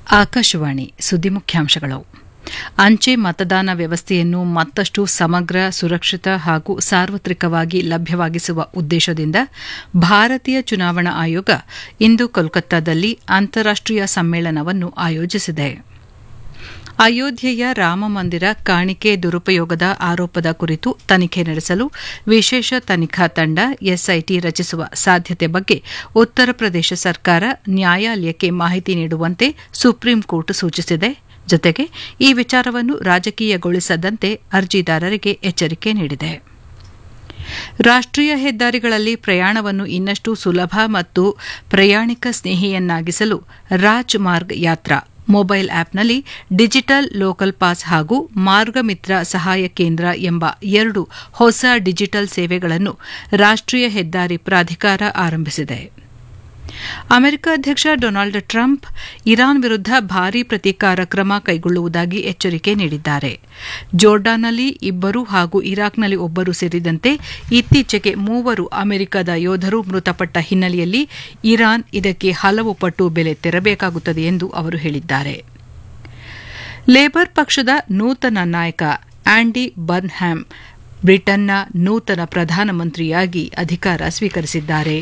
ಆಕಾಶವಾಣಿ ಸುದ್ದಿ ಮುಖ್ಯಾಂಶಗಳು ಅಂಚೆ ಮತದಾನ ವ್ಯವಸ್ಥೆಯನ್ನು ಮತ್ತಷ್ಟು ಸಮಗ್ರ ಸುರಕ್ಷಿತ ಹಾಗೂ ಸಾರ್ವತ್ರಿಕವಾಗಿ ಲಭ್ಯವಾಗಿಸುವ ಉದ್ದೇಶದಿಂದ ಭಾರತೀಯ ಚುನಾವಣಾ ಆಯೋಗ ಇಂದು ಕೋಲ್ಕತ್ತಾದಲ್ಲಿ ಅಂತಾರಾಷ್ಟೀಯ ಸಮ್ಮೇಳನವನ್ನು ಆಯೋಜಿಸಿದೆ ಅಯೋಧ್ಯೆಯ ರಾಮಮಂದಿರ ಕಾಣಿಕೆ ದುರುಪಯೋಗದ ಆರೋಪದ ಕುರಿತು ತನಿಖೆ ನಡೆಸಲು ವಿಶೇಷ ತನಿಖಾ ತಂಡ ಎಸ್ಐಟಿ ರಚಿಸುವ ಸಾಧ್ಯತೆ ಬಗ್ಗೆ ಉತ್ತರ ಪ್ರದೇಶ ಸರ್ಕಾರ ನ್ಯಾಯಾಲಯಕ್ಕೆ ಮಾಹಿತಿ ನೀಡುವಂತೆ ಸುಪ್ರೀಂ ಕೋರ್ಟ್ ಸೂಚಿಸಿದೆ ಜೊತೆಗೆ ಈ ವಿಚಾರವನ್ನು ರಾಜಕೀಯಗೊಳಿಸದಂತೆ ಅರ್ಜಿದಾರರಿಗೆ ಎಚ್ಚರಿಕೆ ನೀಡಿದೆ ರಾಷ್ಟೀಯ ಹೆದ್ದಾರಿಗಳಲ್ಲಿ ಪ್ರಯಾಣವನ್ನು ಇನ್ನಷ್ಟು ಸುಲಭ ಮತ್ತು ಪ್ರಯಾಣಿಕ ಸ್ನೇಹಿಯನ್ನಾಗಿಸಲು ರಾಜ್ ಮಾರ್ಗ್ ಯಾತ್ರಾ ಮೊಬೈಲ್ ಆಪ್ನಲ್ಲಿ ಡಿಜಿಟಲ್ ಲೋಕಲ್ ಪಾಸ್ ಹಾಗೂ ಮಾರ್ಗಮಿತ್ರ ಸಹಾಯ ಕೇಂದ್ರ ಎಂಬ ಎರಡು ಹೊಸ ಡಿಜಿಟಲ್ ಸೇವೆಗಳನ್ನು ರಾಷ್ಟೀಯ ಹೆದ್ದಾರಿ ಪ್ರಾಧಿಕಾರ ಆರಂಭಿಸಿದೆ ಅಮೆರಿಕ ಅಧ್ಯಕ್ಷ ಡೊನಾಲ್ಡ್ ಟ್ರಂಪ್ ಇರಾನ್ ವಿರುದ್ಧ ಭಾರೀ ಪ್ರತೀಕಾರ ಕ್ರಮ ಕೈಗೊಳ್ಳುವುದಾಗಿ ಎಚ್ಚರಿಕೆ ನೀಡಿದ್ದಾರೆ ಜೋರ್ಡಾನ್ನಲ್ಲಿ ಇಬ್ಬರು ಹಾಗೂ ಇರಾಕ್ನಲ್ಲಿ ಒಬ್ಬರು ಸೇರಿದಂತೆ ಇತ್ತೀಚೆಗೆ ಮೂವರು ಅಮೆರಿಕದ ಯೋಧರು ಮೃತಪಟ್ಟ ಹಿನ್ನೆಲೆಯಲ್ಲಿ ಇರಾನ್ ಇದಕ್ಕೆ ಹಲವು ಪಟ್ಟು ಬೆಲೆ ತೆರಬೇಕಾಗುತ್ತದೆ ಎಂದು ಅವರು ಹೇಳಿದ್ದಾರೆ ಲೇಬರ್ ಪಕ್ಷದ ನೂತನ ನಾಯಕ ಆಂಡಿ ಬರ್ನ್ಹ್ಯಾಮ್ ಬ್ರಿಟನ್ನ ನೂತನ ಪ್ರಧಾನಮಂತ್ರಿಯಾಗಿ ಅಧಿಕಾರ ಸ್ವೀಕರಿಸಿದ್ದಾರೆ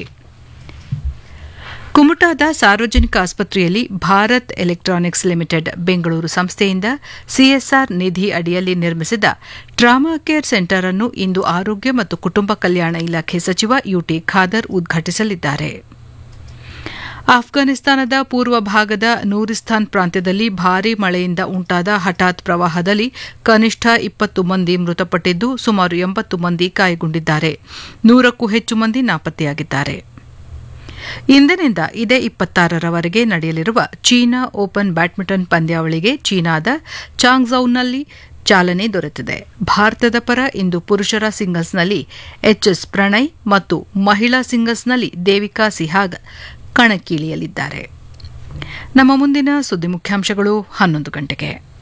ಕುಮಟಾದ ಸಾರ್ವಜನಿಕ ಆಸ್ಪತ್ರೆಯಲ್ಲಿ ಭಾರತ್ ಎಲೆಕ್ಟ್ರಾನಿಕ್ಸ್ ಲಿಮಿಟೆಡ್ ಬೆಂಗಳೂರು ಸಂಸ್ಥೆಯಿಂದ ಸಿಎಸ್ಆರ್ ನಿಧಿ ಅಡಿಯಲ್ಲಿ ನಿರ್ಮಿಸಿದ ಟ್ರಾಮಾ ಕೇರ್ ಸೆಂಟರ್ ಅನ್ನು ಇಂದು ಆರೋಗ್ಯ ಮತ್ತು ಕುಟುಂಬ ಕಲ್ಯಾಣ ಇಲಾಖೆ ಸಚಿವ ಯುಟಿ ಖಾದರ್ ಉದ್ಘಾಟಿಸಲಿದ್ದಾರೆ ಆಫ್ಘಾನಿಸ್ತಾನದ ಪೂರ್ವ ಭಾಗದ ನೂರಿಸ್ತಾನ್ ಪ್ರಾಂತ್ಯದಲ್ಲಿ ಭಾರೀ ಮಳೆಯಿಂದ ಉಂಟಾದ ಹಠಾತ್ ಪ್ರವಾಹದಲ್ಲಿ ಕನಿಷ್ಠ ಇಪ್ಪತ್ತು ಮಂದಿ ಮೃತಪಟ್ಟಿದ್ದು ಸುಮಾರು ಎಂಬತ್ತು ಮಂದಿ ಗಾಯಗೊಂಡಿದ್ದಾರೆ ನೂರಕ್ಕೂ ಹೆಚ್ಚು ಮಂದಿ ನಾಪತ್ತೆಯಾಗಿದ್ದಾರೆ ಇಂದಿನಿಂದ ಇದೇ ಇಪ್ಪತ್ತಾರರವರೆಗೆ ನಡೆಯಲಿರುವ ಚೀನಾ ಓಪನ್ ಬ್ಯಾಡ್ಮಿಂಟನ್ ಪಂದ್ಯಾವಳಿಗೆ ಚೀನಾದ ಚಾಂಗ್ಝೌನಲ್ಲಿ ಚಾಲನೆ ದೊರೆತಿದೆ ಭಾರತದ ಪರ ಇಂದು ಪುರುಷರ ಸಿಂಗಲ್ಸ್ನಲ್ಲಿ ಎಚ್ಎಸ್ ಪ್ರಣಯ್ ಮತ್ತು ಮಹಿಳಾ ಸಿಂಗಲ್ಸ್ನಲ್ಲಿ ದೇವಿಕಾ ಸಿಹಾಗ್ ಕಣಕ್ಕಿಳಿಯಲಿದ್ದಾರೆ ನಮ್ಮ ಮುಂದಿನ ಸುದ್ದಿ ಮುಖ್ಯಾಂಶಗಳು ಹನ್ನೊಂದು ಗಂಟೆಗೆ